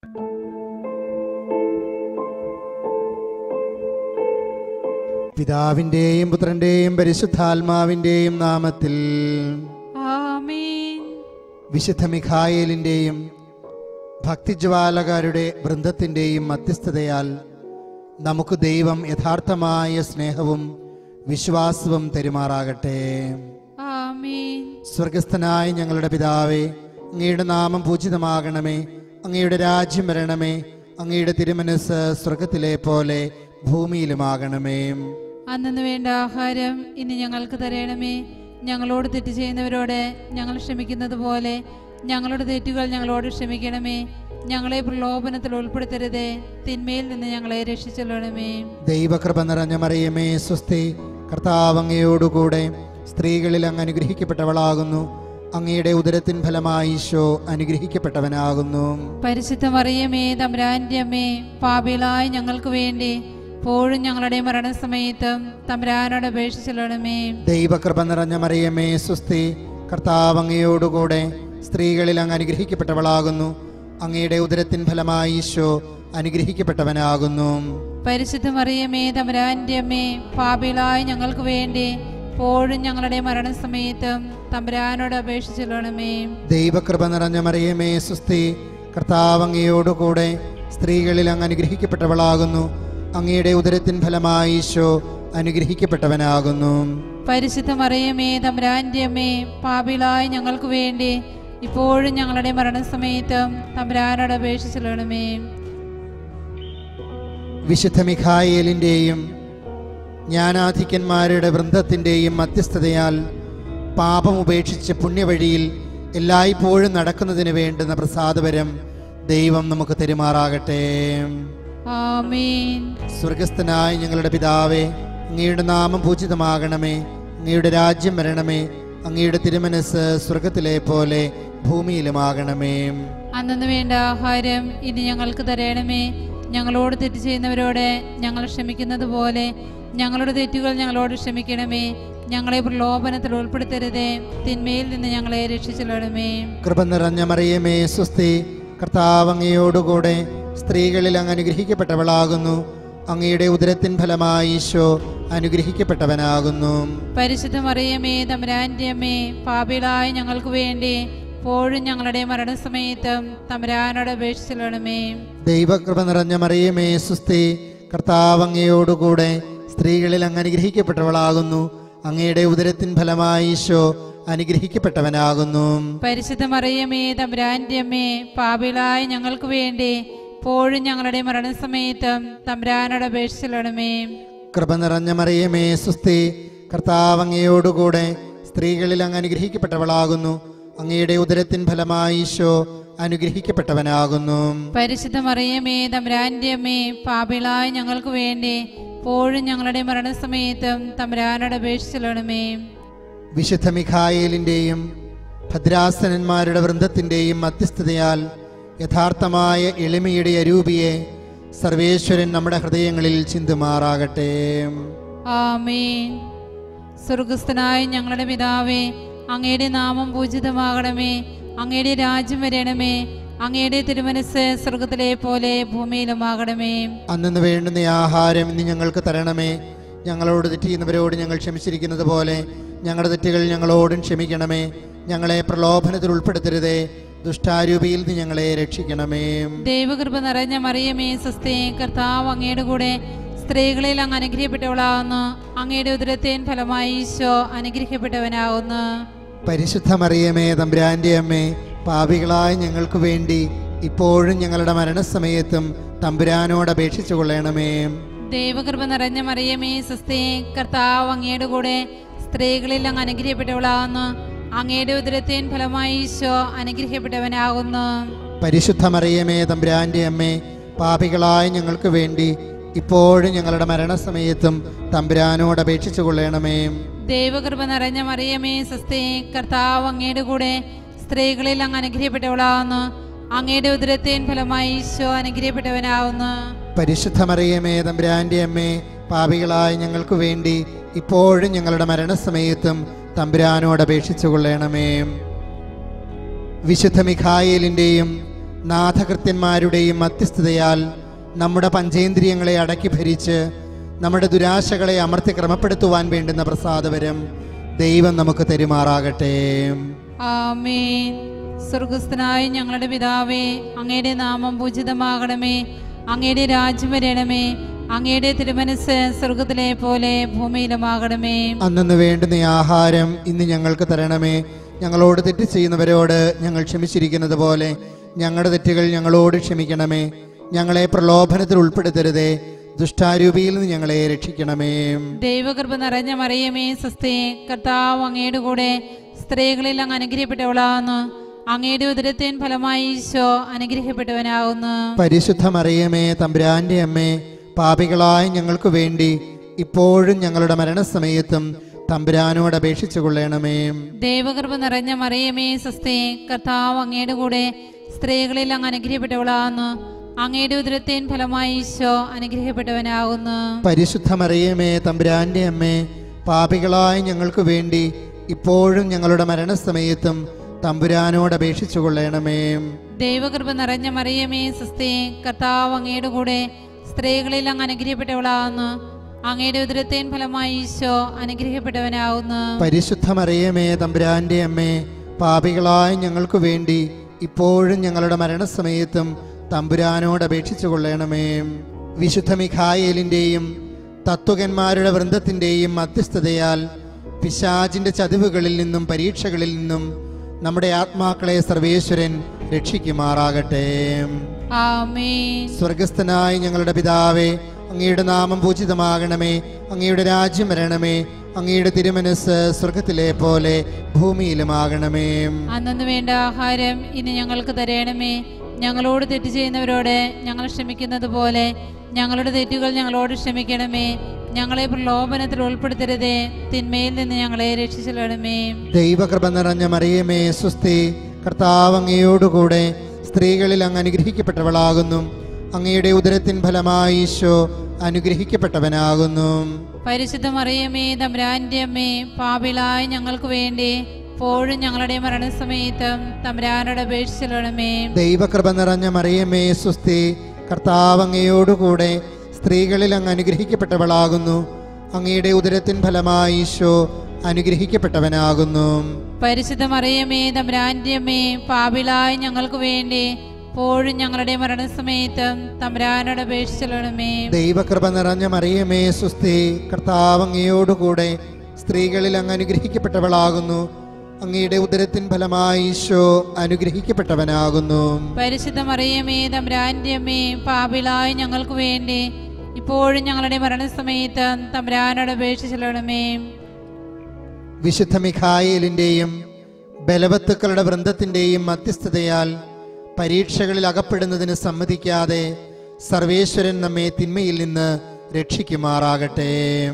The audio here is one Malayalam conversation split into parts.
പിതാവിൻ്റെയും പുത്രൻ്റെയും പരിശുദ്ധാത്മാവിൻ്റെയും നാമത്തിൽ ആമേൻ വിശുദ്ധ മിഖായേലിൻ്റെയും ഭക്തിജ്വാലകാരുടെ വൃന്ദത്തിൻ്റെയും മധ്യസ്ഥതയാൽ നമുക്ക് ദൈവം യഥാർത്ഥമായ സ്നേഹവും വിശ്വാസവും തെരുമാറാകട്ടെ ആമേൻ സ്വർഗസ്ഥനായ ഞങ്ങളുടെ പിതാവേ അങ്ങയുടെ നാമം പൂജിതമാകണമേ അങ്ങയുടെ രാജ്യം വരണമേ അങ്ങയുടെ തിരുമനസ് സ്വർഗത്തിലെ പോലെ ഭൂമിയിലുമാകണമേ അന്നു വേണ്ട ആഹാരം ഇനി ഞങ്ങൾക്ക് തരണമേ ഞങ്ങളോട് തെറ്റ് ചെയ്യുന്നവരോട് ഞങ്ങൾ ക്ഷമിക്കുന്നത് പോലെ ഞങ്ങളുടെ തെറ്റുകൾ ഞങ്ങളോട് ക്ഷമിക്കണമേ ഞങ്ങളെ പ്രലോഭനത്തിൽ ഉൾപ്പെടുത്തരുതേ തിന്മയിൽ നിന്ന് ഞങ്ങളെ രക്ഷിച്ചൊല്ലണമേ ദൈവകൃപ നിറഞ്ഞ മറിയമേ സ്വസ്തി കർത്താവ് അങ്ങയോടുകൂടെ സ്ത്രീകളിൽ അങ്ങ് അനുഗ്രഹിക്കപ്പെട്ടവളാകുന്നു അങ്ങയുടെ ഉദരത്തിൻ ഫലമായി ഈശോ അനുഗ്രഹിക്കപ്പെട്ടവനാകുന്നു പരിശുദ്ധ മറിയമേ തമ്പുരാന്റെ അമ്മേ പാപികളായ ഞങ്ങൾക്ക് വേണ്ടി എപ്പോഴും ഞങ്ങളുടെ മരണസമയത്തും തമ്പുരാനോട് അപേക്ഷിച്ചൊല്ലണമേ ദൈവകൃപ നിറഞ്ഞ മറിയമേ സ്വസ്തി കർത്താവ് അങ്ങയോടുകൂടെ സ്ത്രീകളിൽ അങ്ങ് അനുഗ്രഹിക്കപ്പെട്ടവളാകുന്നു അങ്ങയുടെ ഉദരത്തിൻ ഫലമായി ഈശോ അനുഗ്രഹിക്കപ്പെട്ടവനാകുന്നു പരിശുദ്ധ മറിയമേ തമ്പുരാന്റെ അമ്മേ പാപികളായ ഞങ്ങൾക്ക് വേണ്ടി എപ്പോഴും ഞങ്ങളുടെ മരണസമയത്തും തമ്പുരാനോട് അപേക്ഷിച്ചൊല്ലണമേ ദൈവകൃപ നിറഞ്ഞ മറിയമേ സുസ്തി കർത്താവ് അങ്ങയോടുകൂടെ സ്ത്രീകളിൽ അങ്ങ് അനുഗ്രഹിക്കപ്പെട്ടവളാകുന്നു അങ്ങയുടെ ഉദരത്തിൻ ഫലമായി ഈശോ അനുഗ്രഹിക്കപ്പെട്ടവനാകുന്നു പരിശുദ്ധ മറിയമേ തമ്പുരാന്റെ അമ്മേ പാപികളായ ഞങ്ങൾക്ക് വേണ്ടി ഇപ്പോഴും ഞങ്ങളുടെ മരണസമയത്തും തമ്പുരാനോട് അപേക്ഷിച്ചൊല്ലണമേ വിശുദ്ധ മിഖായേലിൻ്റെയും ജ്ഞാനാധിക്യന്മാരുടെ വൃന്ദത്തിൻ്റെയും മധ്യസ്ഥതയാൽ പാപം ഉപേക്ഷിച്ച് പുണ്യവഴിയിൽ എല്ലായ്പ്പോഴും നടക്കുന്നതിന് വേണ്ടുന്ന പ്രസാദപരം ദൈവം നമുക്ക് തെരുമാറാകട്ടെ ആമേൻ സ്വർഗസ്ഥനായ ഞങ്ങളുടെ പിതാവേ അങ്ങയുടെ നാമം പൂജിതമാകണമേ അങ്ങയുടെ രാജ്യം വരണമേ അങ്ങയുടെ തിരുമനസ് സ്വർഗത്തിലെ പോലെ ഭൂമിയിലുമാകണമേ അന്നു വേണ്ട ആഹാരം ഇനി ഞങ്ങൾക്ക് തരണമേ ഞങ്ങളോട് തെറ്റ് ചെയ്യുന്നവരോട് ഞങ്ങൾ ക്ഷമിക്കുന്നത് പോലെ ഞങ്ങളുടെ തെറ്റുകൾ ഞങ്ങളോട് ക്ഷമിക്കണമേ ഞങ്ങളെ പ്രലോഭനത്തിൽ ഉൾപ്പെടുത്തരുതേ തിന്മയിൽ നിന്ന് ഞങ്ങളെ രക്ഷിച്ചൊല്ലണമേ കൃപ നിറഞ്ഞ മറിയമേ സ്വസ്തി കർത്താവ് അങ്ങയോടുകൂടെ സ്ത്രീകളിൽ അങ്ങ് അനുഗ്രഹിക്കപ്പെട്ടവളാകുന്നു അങ്ങയുടെ ഉദരത്തിൻ ഫലമായി ഈശോ അനുഗ്രഹിക്കപ്പെട്ടവനാകുന്നു പരിശുദ്ധ മറിയമേ തമ്പുരാന്റെ അമ്മേ പാപികളായ ഞങ്ങൾക്ക് വേണ്ടി എപ്പോഴും ഞങ്ങളുടെ മരണസമയത്തും തമ്പുരാനോട് അപേക്ഷിച്ചൊല്ലണമേ ദൈവകൃപ നിറഞ്ഞ മറിയമേ സുസ്തി കർത്താവ് അങ്ങയോടുകൂടെ സ്ത്രീകളിൽ അങ്ങ് അനുഗ്രഹിക്കപ്പെട്ടവളാകുന്നു അങ്ങയുടെ ഉദരത്തിൻ ഫലമായി ഈശോ അനുഗ്രഹിക്കപ്പെട്ടവനാകുന്നു പരിശുദ്ധ മറിയമേ തമ്പുരാന്റെ അമ്മേ പാപികളായ ഞങ്ങൾക്ക് വേണ്ടി എപ്പോഴും ഞങ്ങളുടെ മരണസമയത്തും തമ്പുരാനോട് അപേക്ഷിച്ചൊല്ലണമേ കൃപ നിറഞ്ഞ മറിയമേ സുസ്തി കർത്താവ് അങ്ങയോടുകൂടെ സ്ത്രീകളിൽ അങ്ങ് അനുഗ്രഹിക്കപ്പെട്ടവളാകുന്നു അങ്ങയുടെ ഉദരത്തിൻ ഫലമായി ഈശോ അനുഗ്രഹിക്കപ്പെട്ടവനാകുന്നു പരിശുദ്ധ മറിയമേ തമ്പുരാന്റെ അമ്മേ പാപികളായ ഞങ്ങൾക്ക് വേണ്ടി എപ്പോഴും ഞങ്ങളുടെ മരണസമയത്തും തമ്പുരാനോട് അപേക്ഷിച്ചൊല്ലണമേ വിശുദ്ധ മിഖായേലിൻ്റെയും ഭദ്രാസനന്മാരുടെ വൃന്ദത്തിൻ്റെയും മധ്യസ്ഥതയാൽ യഥാർത്ഥമായ എളിമയുടെ അരൂപിയെ സർവേശ്വരൻ നമ്മുടെ ഹൃദയങ്ങളിൽ ചിന്തുമാറാകട്ടെ ആമേൻ സ്വർഗസ്ഥനായ ഞങ്ങളുടെ പിതാവേ അങ്ങയുടെ നാമം പൂജിതമാകണമേ അങ്ങയുടെ രാജ്യം വരണമേ അങ്ങയുടെ തിരുമനസ് സ്വർഗത്തിലെ പോലെ ഭൂമിയിലുമാകണമേ അന്നു വേണ്ടുന്ന ഈ ആഹാരം ഇന്ന് ഞങ്ങൾക്ക് തരണമേ ഞങ്ങളോട് തെറ്റിയുന്നവരോട് ഞങ്ങൾ ക്ഷമിച്ചിരിക്കുന്നത് പോലെ ഞങ്ങളുടെ തെറ്റുകൾ ഞങ്ങളോടും ക്ഷമിക്കണമേ ഞങ്ങളെ പ്രലോഭനത്തിൽ ഉൾപ്പെടുത്തരുതേ ദുഷ്ടാരൂപിയിൽ നിന്ന് ഞങ്ങളെ രക്ഷിക്കണമേ ദൈവകൃപ നിറഞ്ഞ മറിയമേ സ്വസ്തേ കർത്താവ് അങ്ങയുടെ കൂടെ സ്ത്രീകളിൽ അങ്ങ് അനുഗ്രഹിക്കപ്പെട്ടവളാകുന്നു അങ്ങയുടെ ഉദരത്തേൻ ഫലമായി ഈശോ അനുഗ്രഹിക്കപ്പെട്ടവനാകുന്നു പരിശുദ്ധ മറിയമേ തമ്പുരാന്റെ അമ്മേ പാപികളായ ഞങ്ങൾക്ക് വേണ്ടി ഇപ്പോഴും ഞങ്ങളുടെ മരണസമയത്തും തമ്പുരാനോട് അപേക്ഷിച്ചു കൊള്ളണമേ ദൈവകൃപ നിറഞ്ഞ മറിയമേ സ്വസ്തേ കർത്താവ് അങ്ങയുടെ കൂടെ സ്ത്രീകളിൽ അങ്ങ് അനുഗ്രഹിക്കപ്പെട്ടവളാകുന്നു അങ്ങയുടെ ഉദരത്തേൻ ഫലമായി ഈശോ അനുഗ്രഹിക്കപ്പെട്ടവനാകുന്നു പരിശുദ്ധ മറിയമേ തമ്പുരാന്റെ അമ്മേ പാപികളായ ഞങ്ങൾക്ക് വേണ്ടി ഇപ്പോഴും ഞങ്ങളുടെ മരണസമയത്തും തമ്പുരാനോട് അപേക്ഷിച്ചു കൊള്ളണമേ ദൈവകൃപ നിറഞ്ഞ മറിയമേ സ്വസ്തേ കർത്താവ് അങ്ങയുടെ കൂടെ സ്ത്രീകളിൽ അങ്ങ് അനുഗ്രഹിക്കപ്പെട്ടവളാകുന്നു അങ്ങയുടെ ഉദരത്തേൻ ഫലമായി ഈശോ അനുഗ്രഹിക്കപ്പെട്ടവനാകുന്നു പരിശുദ്ധ മറിയമേ തമ്പുരാന്റെ അമ്മേ പാപികളായ ഞങ്ങൾക്ക് വേണ്ടി ഇപ്പോഴും ഞങ്ങളുടെ മരണസമയത്തും തമ്പുരാനോട് അപേക്ഷിച്ചു കൊള്ളണമേ വിശുദ്ധ മിഖായേലിൻ്റെയും നാഥകൃത്യന്മാരുടെയും മധ്യസ്ഥതയാൽ നമ്മുടെ പഞ്ചേന്ദ്രിയങ്ങളെ അടക്കി ഭരിച്ച് നമ്മുടെ ദുരാശകളെ അമർത്തി ക്രമപ്പെടുത്തുവാൻ വേണ്ടുന്ന പ്രസാദവരം ദൈവം നമുക്ക് തെരുമാറാകട്ടെ ആമേൻ സ്വർഗസ്ഥനായ ഞങ്ങളുടെ പിതാവേ അങ്ങയുടെ നാമം പൂജിതമാകണമേ അങ്ങയുടെ രാജ്യം വരണമേ അങ്ങയുടെ തിരുമനസ് സ്വർഗത്തിലെ പോലെ ഭൂമിയിലുമാകണമേ അന്നു വേണ്ടുന്ന ആഹാരം ഇന്ന് ഞങ്ങൾക്ക് തരണമേ ഞങ്ങളോട് തെറ്റ് ചെയ്യുന്നവരോട് ഞങ്ങൾ ക്ഷമിച്ചിരിക്കുന്നത് പോലെ ഞങ്ങളുടെ തെറ്റുകൾ ഞങ്ങളോട് ക്ഷമിക്കണമേ ഞങ്ങളെ പ്രലോഭനത്തിൽ ഉൾപ്പെടുത്തരുതേ ദുഷ്ടാരൂപിയിൽ നിന്ന് ഞങ്ങളെ രക്ഷിക്കണമേ ദൈവകൃപ നിറഞ്ഞ മറിയമേ സ്വസ്തി കർത്താവ് അങ്ങയുടെ കൂടെ സ്ത്രീകളിൽ അങ്ങ് അനുഗ്രഹിക്കപ്പെട്ടവളാകുന്നു അങ്ങയുടെ ഉദരത്തിൻ ഫലമായി ഈശോ അനുഗ്രഹിക്കപ്പെട്ടവനാകുന്നു പരിശുദ്ധ മറിയമേ തമ്പുരാന്റെ അമ്മേ പാപികളായ ഞങ്ങൾക്ക് വേണ്ടി ഇപ്പോഴും ഞങ്ങളുടെ മരണസമയത്തും തമ്പുരാനോട് അപേക്ഷിച്ചു കൊള്ളണമേ ദൈവകൃപ നിറഞ്ഞ മറിയമേ സ്വസ്തി കർത്താവ് അങ്ങയുടെ കൂടെ സ്ത്രീകളിൽ അങ്ങ് അനുഗ്രഹിക്കപ്പെട്ടവളാകുന്നു അങ്ങയുടെ ഉദരത്തിൻ ഫലമായി ഈശോ അനുഗ്രഹിക്കപ്പെട്ടവനാകുന്നു പരിശുദ്ധ മറിയമേ തമ്പുരാന്റെ അമ്മേ പാപികളായ ഞങ്ങൾക്ക് വേണ്ടി ഇപ്പോഴും ഞങ്ങളുടെ മരണസമയത്തും തമ്പുരാനോട് അപേക്ഷിച്ചു കൊള്ളണമേ ദൈവകൃപ നിറഞ്ഞ മറിയമേ സ്വസ്തി കർത്താവ് അങ്ങയുടെ കൂടെ സ്ത്രീകളിൽ അങ്ങ് അനുഗ്രഹിക്കപ്പെട്ടവളാകുന്നു അങ്ങയുടെ ഉദരത്തിൻ ഫലമായി ഈശോ അനുഗ്രഹിക്കപ്പെട്ടവനാകുന്നു പരിശുദ്ധ മറിയമേ തമ്പുരാന്റെ അമ്മേ പാപികളായ ഞങ്ങൾക്ക് വേണ്ടി ഇപ്പോഴും ഞങ്ങളുടെ മരണസമയത്തും തമ്പുരാനോട് അപേക്ഷിച്ചു കൊള്ളണമേ വിശുദ്ധ മിഖായേലിൻ്റെയും തത്വകന്മാരുടെ വൃന്ദത്തിൻ്റെയും മധ്യസ്ഥതയാൽ പിശാചിൻ്റെ ചതിവുകളിൽ നിന്നും പരീക്ഷകളിൽ നിന്നും നമ്മുടെ ആത്മാക്കളെ സർവേശ്വരൻ രക്ഷിക്കുമാറാകട്ടെ ആമേൻ സ്വർഗസ്ഥനായ ഞങ്ങളുടെ പിതാവേ അങ്ങയുടെ നാമം പൂജിതമാകണമേ അങ്ങയുടെ രാജ്യം വരണമേ അങ്ങയുടെ തിരുമനസ് സ്വർഗത്തിലെ പോലെ ഭൂമിയിലുമാകണമേ അന്നു വേണ്ട ആഹാരം ഇനി ഞങ്ങൾക്ക് തരണമേ ഞങ്ങളോട് തെറ്റ് ചെയ്യുന്നവരോട് ഞങ്ങൾ ക്ഷമിക്കുന്നത് പോലെ ഞങ്ങളുടെ തെറ്റുകൾ ഞങ്ങളോട് ക്ഷമിക്കണമേ ഞങ്ങളെ പ്രലോഭനത്തിൽ ഉൾപ്പെടുത്തരുതേ തിന്മയിൽ നിന്ന് ഞങ്ങളെ രക്ഷിച്ചിടണമേ ദൈവകൃപ നിറഞ്ഞ മറിയമേ സുസ്തി കർത്താവ് അങ്ങയോടുകൂടെ സ്ത്രീകളിൽ അങ്ങ് അനുഗ്രഹിക്കപ്പെട്ടവളാകുന്നു അങ്ങയുടെ ഉദരത്തിൻ ഫലമായി ഈശോ അനുഗ്രഹിക്കപ്പെട്ടവനാകുന്നു പരിശുദ്ധ മറിയമേ തമ്പ്രാൻ്റെ അമ്മേ പാപിളായ ഞങ്ങൾക്ക് വേണ്ടി എപ്പോഴും ഞങ്ങളുടെ മരണസമയത്തും തമ്പ്രാനോട് അപേക്ഷിച്ചിടണമേ ദൈവകൃപ നിറഞ്ഞ മറിയമേ സുസ്തി കർത്താവ് അങ്ങയോടുകൂടെ സ്ത്രീകളിൽ അങ്ങ് അനുഗ്രഹിക്കപ്പെട്ടവളാകുന്നു അങ്ങയുടെ ഉദരത്തിൻ ഫലമായി ഈശോ അനുഗ്രഹിക്കപ്പെട്ടവനാകുന്നു പരിശുദ്ധ മറിയമേ തമ്പ്രാൻ്റെ അമ്മേ പാപിളായ ഞങ്ങൾക്ക് വേണ്ടി എപ്പോഴും ഞങ്ങളുടെ മരണസമയത്തും തമ്പ്രാനോട് അപേക്ഷിച്ചിടണമേ ദൈവകൃപ നിറഞ്ഞ മറിയമേ സുസ്തി കർത്താവ് അങ്ങയോടുകൂടെ സ്ത്രീകളിൽ അങ്ങ് അനുഗ്രഹിക്കപ്പെട്ടവളാകുന്നു അങ്ങയുടെ ഉദരത്തിൻ ഫലമായി ഈശോ അനുഗ്രഹിക്കപ്പെട്ടവനാകുന്നു പരിശുദ്ധ മറിയമേ തമ്പ്രാൻ്റെ അമ്മേ പാപിളായ ഞങ്ങൾക്ക് വേണ്ടി ഇപ്പോഴും ഞങ്ങളുടെ മരണസമയത്തും തമ്പ്രാനോട് അപേക്ഷിച്ചിടണമേ വിശുദ്ധ മിഖായേലിൻ്റെയും ബലവത്തുക്കളുടെ വൃന്ദത്തിൻ്റെയും മധ്യസ്ഥതയാൽ പരീക്ഷകളിൽ അകപ്പെടുന്നതിന് സമ്മതിക്കാതെ സർവേശ്വരൻ നമ്മെ തിന്മയിൽ നിന്ന് രക്ഷിക്കുമാറാകട്ടെ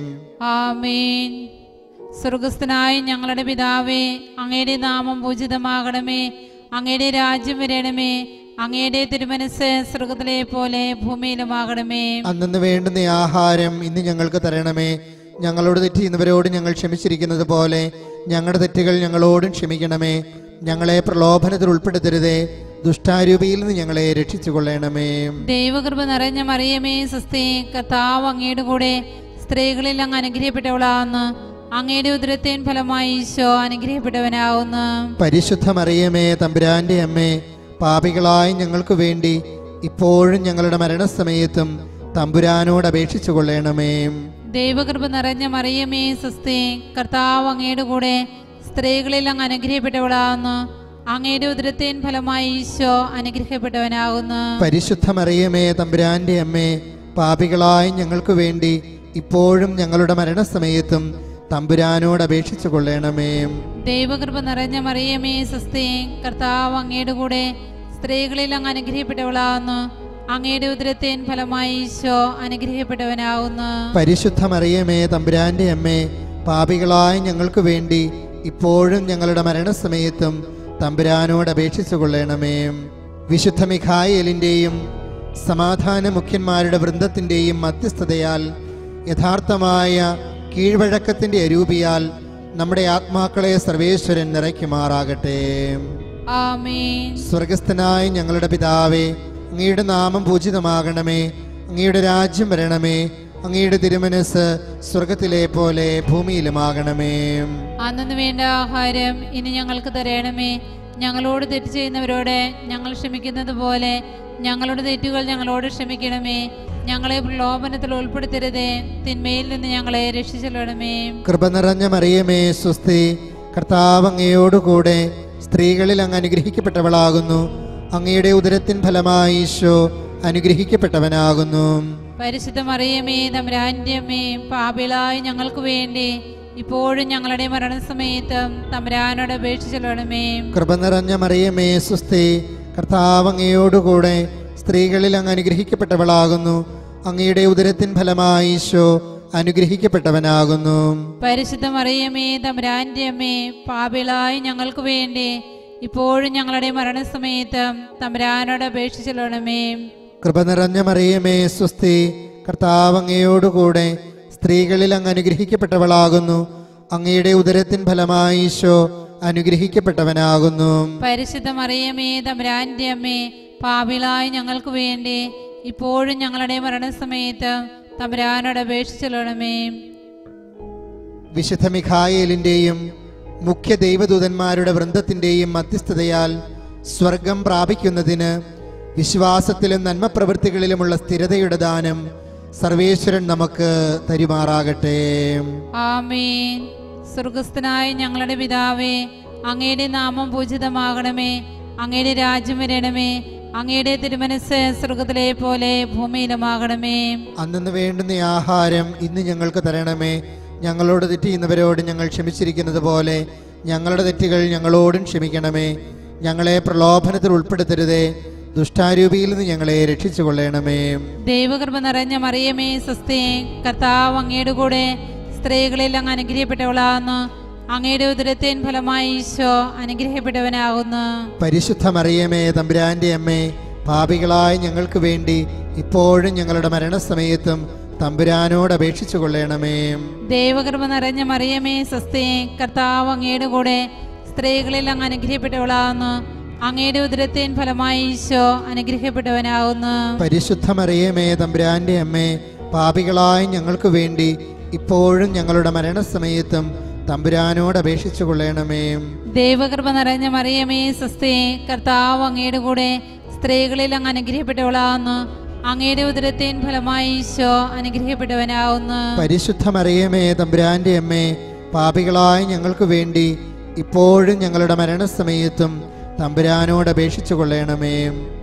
ആമേൻ സ്വർഗസ്ഥനായ ഞങ്ങളുടെ പിതാവേ അങ്ങയുടെ നാമം പൂജിതമാകണമേ അങ്ങയുടെ രാജ്യം വരണമേ അങ്ങയുടെ തിരുമനസ് സ്വർഗത്തിലെ പോലെ ഭൂമിയിലുമാകണമേ അന്നു വേണ്ടുന്ന ആഹാരം ഇന്ന് ഞങ്ങൾക്ക് തരണമേ ഞങ്ങളോട് തെറ്റ് ചെയ്യുന്നവരോട് ഞങ്ങൾ ക്ഷമിച്ചിരിക്കുന്നത് പോലെ ഞങ്ങളുടെ തെറ്റുകൾ ഞങ്ങളോടും ക്ഷമിക്കണമേ ഞങ്ങളെ പ്രലോഭനത്തിൽ ഉൾപ്പെടുത്തരുതേ ദുഷ്ടാരൂപിയിൽ നിന്ന് ഞങ്ങളെ രക്ഷിച്ചു കൊള്ളണമേ ദൈവകൃപ നിറഞ്ഞ മറിയമേ സ്വസ്തി കർത്താവ് അങ്ങയുടെ കൂടെ സ്ത്രീകളിൽ അങ്ങ് അനുഗ്രഹിക്കപ്പെട്ടവളാകുന്നു അങ്ങയുടെ ഉദരത്തേൻ ഫലമായി ഈശോ അനുഗ്രഹിക്കപ്പെട്ടവനാകുന്നു പരിശുദ്ധ മറിയമേ തമ്പുരാന്റെ അമ്മേ പാപികളായ ഞങ്ങൾക്ക് വേണ്ടി ഇപ്പോഴും ഞങ്ങളുടെ മരണസമയത്തും തമ്പുരാനോട് അപേക്ഷിച്ചു കൊള്ളണമേ ദൈവകൃപ നിറഞ്ഞ മറിയമേ സ്വസ്തി കർത്താവ് അങ്ങയുടെ കൂടെ സ്ത്രീകളിൽ അങ്ങ് അനുഗ്രഹിക്കപ്പെട്ടവളാകുന്നു അങ്ങയുടെ ഉദരത്തേൻ ഫലമായി ഈശോ അനുഗ്രഹിക്കപ്പെട്ടവനാകുന്നു പരിശുദ്ധ മറിയമേ തമ്പുരാന്റെ അമ്മേ പാപികളായ ഞങ്ങൾക്ക് വേണ്ടി ഇപ്പോഴും ഞങ്ങളുടെ മരണസമയത്തും തമ്പുരാനോട് അപേക്ഷിച്ചു കൊള്ളണമേ ദൈവകൃപ നിറഞ്ഞ മറിയമേ സ്വസ്തി കർത്താവ് അങ്ങയുടെ കൂടെ സ്ത്രീകളിൽ അങ്ങ് അനുഗ്രഹിക്കപ്പെട്ടവളാകുന്നു അങ്ങയുടെ ഉദരത്തേൻ ഫലമായി ഈശോ അനുഗ്രഹിക്കപ്പെട്ടവനാകുന്നു പരിശുദ്ധ മറിയമേ തമ്പുരാന്റെ അമ്മേ പാപികളായ ഞങ്ങൾക്ക് വേണ്ടി ഇപ്പോഴും ഞങ്ങളുടെ മരണസമയത്തും തമ്പുരാനോട് അപേക്ഷിച്ചു കൊള്ളണമേ വിശുദ്ധ മിഖായേലിൻ്റെയും സമാധാന മുഖ്യന്മാരുടെ വൃന്ദത്തിൻ്റെയും മധ്യസ്ഥതയാൽ യഥാർത്ഥമായ കീഴ്വഴക്കത്തിൻ്റെ അരൂപിയാൽ നമ്മുടെ ആത്മാക്കളെ സർവേശ്വരൻ നിറയ്ക്കുമാറാകട്ടെ ആമേൻ സ്വർഗസ്ഥനായ ഞങ്ങളുടെ പിതാവേ അങ്ങയുടെ നാമം പൂജിതമാകണമേ അങ്ങയുടെ രാജ്യം വരണമേ അങ്ങയുടെ തിരുമനസ് സ്വർഗത്തിലെ പോലെ ഭൂമിയിലുമാകണമേ അന്നു വേണ്ട ആഹാരം ഇനി ഞങ്ങൾക്ക് തരണമേ ഞങ്ങളോട് തെറ്റ് ചെയ്യുന്നവരോട് ഞങ്ങൾ ക്ഷമിക്കുന്നത് പോലെ ഞങ്ങളുടെ തെറ്റുകൾ ഞങ്ങളോട് ക്ഷമിക്കണമേ ഞങ്ങളെ പ്രലോഭനത്തിൽ ഉൾപ്പെടുത്തരുതേ തിന്മയിൽ നിന്ന് ഞങ്ങളെ രക്ഷിച്ചെല്ലണമേ കൃപ നിറഞ്ഞ മറിയമേ സ്വസ്തി കർത്താവ് അങ്ങയോടുകൂടെ സ്ത്രീകളിൽ അങ്ങ് അനുഗ്രഹിക്കപ്പെട്ടവളാകുന്നു അങ്ങയുടെ ഉദരത്തിൻ ഫലമായി ഈശോ അനുഗ്രഹിക്കപ്പെട്ടവനാകുന്നു പരിശുദ്ധ മറിയമേ തമ്പുരാന്റെ അമ്മേ പാപിളായി ഞങ്ങൾക്ക് വേണ്ടി ഇപ്പോഴും ഞങ്ങളുടെ മരണസമയത്തും തമ്പുരാനോട് അപേക്ഷിച്ചെല്ലണമേ കൃപ നിറഞ്ഞ മറിയമേ സുസ്ഥി കർത്താവ് അങ്ങയോടുകൂടെ സ്ത്രീകളിൽ അങ്ങ് അനുഗ്രഹിക്കപ്പെട്ടവളാകുന്നു അങ്ങയുടെ ഉദരത്തിൻ ഫലമായി ഈശോ അനുഗ്രഹിക്കപ്പെട്ടവനാകുന്നു പരിശുദ്ധ മറിയമേ തമ്പുരാന്റെ അമ്മേ പാപിളായി ഞങ്ങൾക്ക് വേണ്ടി ഇപ്പോഴും ഞങ്ങളുടെ മരണസമയത്തും തമ്പുരാനോട് അപേക്ഷിച്ചെല്ലണമേ കൃപ നിറഞ്ഞ മറിയമേ സുസ്ഥി കർത്താവ് അങ്ങയോടുകൂടെ സ്ത്രീകളിൽ അങ്ങ് അനുഗ്രഹിക്കപ്പെട്ടവളാകുന്നു അങ്ങയുടെ ഉദരത്തിൻ ഫലമായി ഈശോ അനുഗ്രഹിക്കപ്പെട്ടവനാകുന്നു പരിശുദ്ധ മറിയമേ തമ്പുരാന്റെ അമ്മേ പാപിളായി ഞങ്ങൾക്ക് വേണ്ടി ഇപ്പോഴും ഞങ്ങളുടെ മരണസമയത്തും തമ്പുരാനോട് അപേക്ഷിച്ചെല്ലണമേ വിശുദ്ധ മിഖായേലിൻ്റെയും മുഖ്യ ദൈവദൂതന്മാരുടെ വൃന്ദത്തിൻ്റെയും മധ്യസ്ഥതയാൽ സ്വർഗം പ്രാപിക്കുന്നതിന് വിശ്വാസത്തിലും നന്മപ്രവൃത്തികളിലുമുള്ള സ്ഥിരതയുടെ ദാനം സർവേശ്വരൻ നമുക്ക് തരുമാറാകട്ടെ ആമേൻ സ്വർഗസ്ഥനായ ഞങ്ങളുടെ പിതാവേ അങ്ങയുടെ നാമം പൂജിതമാകണമേ അങ്ങയുടെ രാജ്യം വരണമേ അങ്ങയുടെ തിരുമനസ് സ്വർഗത്തിലെ പോലെ ഭൂമിയിലുമാകണമേ അന്നു വേണ്ടുന്ന ആഹാരം ഇന്ന് ഞങ്ങൾക്ക് തരണമേ ഞങ്ങളോട് തെറ്റ് ചെയ്യുന്നവരോട് ഞങ്ങൾ ക്ഷമിച്ചിരിക്കുന്നത് പോലെ ഞങ്ങളുടെ തെറ്റുകൾ ഞങ്ങളോടും ക്ഷമിക്കണമേ ഞങ്ങളെ പ്രലോഭനത്തിൽ ഉൾപ്പെടുത്തരുതേ ദുഷ്ടാരൂപിയിൽ നിന്ന് ഞങ്ങളെ രക്ഷിച്ചു കൊള്ളണമേ ദൈവകൃപ നിറഞ്ഞ മറിയമേ സ്വസ്തി കർത്താവ് അങ്ങയുടെ കൂടെ സ്ത്രീകളിൽ അങ്ങ് അനുഗ്രഹിക്കപ്പെട്ടവളാകുന്നു അങ്ങയുടെ ഉദരത്തിൻ ഫലമായി ഈശോ അനുഗ്രഹിക്കപ്പെട്ടവനാകുന്നു പരിശുദ്ധ മറിയമേ തമ്പുരാന്റെ അമ്മേ പാപികളായ ഞങ്ങൾക്ക് വേണ്ടി ഇപ്പോഴും ഞങ്ങളുടെ മരണസമയത്തും തമ്പുരാനോട് അപേക്ഷിച്ചു കൊള്ളണമേ ദൈവകൃപ നിറഞ്ഞ മറിയമേ സ്വസ്തി കർത്താവ് അങ്ങയുടെ കൂടെ സ്ത്രീകളിൽ അങ്ങ് അനുഗ്രഹിക്കപ്പെട്ടവളാകുന്നു അങ്ങയുടെ ഉദരത്തിൻ ഫലമായി ഈശോ അനുഗ്രഹിക്കപ്പെട്ടവനാകുന്നു പരിശുദ്ധ മറിയമേ തമ്പുരാന്റെ അമ്മേ പാപികളായ ഞങ്ങൾക്ക് വേണ്ടി ഇപ്പോഴും ഞങ്ങളുടെ മരണസമയത്തും തമ്പുരാനോട് അപേക്ഷിച്ചു കൊള്ളണമേ ദൈവകൃപ നിറഞ്ഞ മറിയമേ സ്വസ്തി കർത്താവ് അങ്ങയുടെ കൂടെ സ്ത്രീകളിൽ അങ്ങ് അനുഗ്രഹിക്കപ്പെട്ടവളാകുന്നു അങ്ങയുടെ ഉദരത്തിൻ ഫലമായി ഈശോ അനുഗ്രഹിക്കപ്പെട്ടവനാകുന്നു പരിശുദ്ധ മറിയമേ തമ്പുരാന്റെ അമ്മേ പാപികളായ ഞങ്ങൾക്ക് വേണ്ടി ഇപ്പോഴും ഞങ്ങളുടെ മരണസമയത്തും തമ്പുരാനോട് അപേക്ഷിച്ചു കൊള്ളണമേ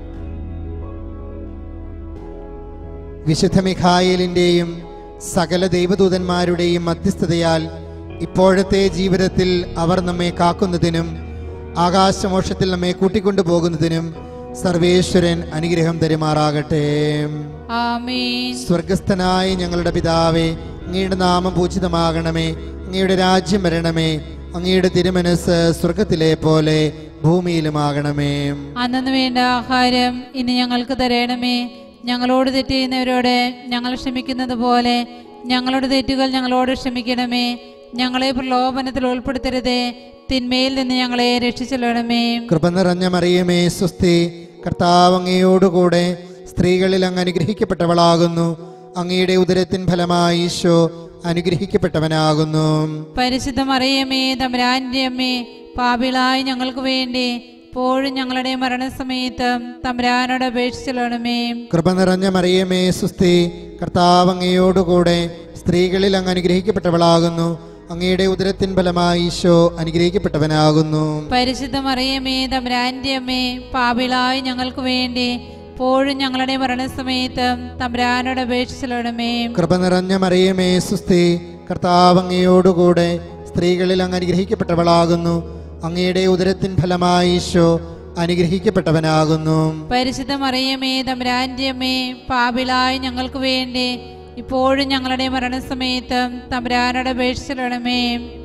വിശുദ്ധ മിഖായേലിൻ്റെയും സകല ദൈവദൂതന്മാരുടെയും മധ്യസ്ഥതയാൽ ഇപ്പോഴത്തെ ജീവിതത്തിൽ അവർ നമ്മെ കാക്കുന്നതിനും ആകാശമോക്ഷത്തിൽ നമ്മെ കൂട്ടിക്കൊണ്ടു പോകുന്നതിനും സർവേശ്വരൻ അനുഗ്രഹം തരുമാറാകട്ടെ ആമേൻ സ്വർഗസ്ഥനായ ഞങ്ങളുടെ പിതാവേ അങ്ങയുടെ നാമം പൂജിതമാകണമേ അങ്ങയുടെ രാജ്യം വരണമേ അങ്ങയുടെ തിരുമനസ് സ്വർഗത്തിലെ പോലെ ഭൂമിയിലുമാകണമേ അന്നു വേണ്ട ആഹാരം ഇനി ഞങ്ങൾക്ക് തരണമേ ഞങ്ങളോട് തെറ്റ് ചെയ്യുന്നവരോട് ഞങ്ങൾ ക്ഷമിക്കുന്നത് പോലെ ഞങ്ങളുടെ തെറ്റുകൾ ഞങ്ങളോട് ക്ഷമിക്കണമേ ഞങ്ങളെ പ്രലോഭനത്തിൽ ഉൾപ്പെടുത്തരുതേ തിന്മയിൽ നിന്ന് ഞങ്ങളെ രക്ഷിച്ചെല്ലണമേ കൃപ നിറഞ്ഞ മറിയമേ സുസ്ഥി കർത്താവ് അങ്ങയോടുകൂടെ സ്ത്രീകളിൽ അങ്ങ് അനുഗ്രഹിക്കപ്പെട്ടവളാകുന്നു അങ്ങയുടെ ഉദരത്തിൻ ഫലമായി ഈശോ അനുഗ്രഹിക്കപ്പെട്ടവനാകുന്നു പരിശുദ്ധ മറിയമേ തമ്പുരാന്റെ അമ്മേ പാപിളായി ഞങ്ങൾക്ക് വേണ്ടി ഇപ്പോഴും ഞങ്ങളുടെ മരണസമയത്തും തമ്പുരാനോട് അപേക്ഷിച്ചെല്ലണമേ കൃപ നിറഞ്ഞ മറിയമേ സുസ്ഥി കർത്താവ് അങ്ങയോടുകൂടെ സ്ത്രീകളിൽ അങ്ങ് അനുഗ്രഹിക്കപ്പെട്ടവളാകുന്നു അങ്ങയുടെ ഉദരത്തിൻ ഫലമായി ഈശോ അനുഗ്രഹിക്കപ്പെട്ടവനാകുന്നു പരിശുദ്ധ മറിയമേ തമ്പുരാന്റെ അമ്മേ പാപിളായി ഞങ്ങൾക്ക് വേണ്ടി ഇപ്പോഴും ഞങ്ങളുടെ മരണസമയത്തും തമ്പുരാനോട് അപേക്ഷിച്ചെല്ലണമേ കൃപ നിറഞ്ഞ മറിയമേ സുസ്ഥി കർത്താവ് അങ്ങയോടുകൂടെ സ്ത്രീകളിൽ അങ്ങ് അനുഗ്രഹിക്കപ്പെട്ടവളാകുന്നു അങ്ങയുടെ ഉദരത്തിൻ ഫലമായി ഈശോ അനുഗ്രഹിക്കപ്പെട്ടവനാകുന്നു പരിശുദ്ധ മറിയമേ തമ്പുരാന്റെ അമ്മേ പാപിളായി ഞങ്ങൾക്ക് വേണ്ടി ഇപ്പോഴും ഞങ്ങളുടെ മരണസമയത്തും തമ്പുരാനോട് അപേക്ഷിച്ചെല്ലണമേ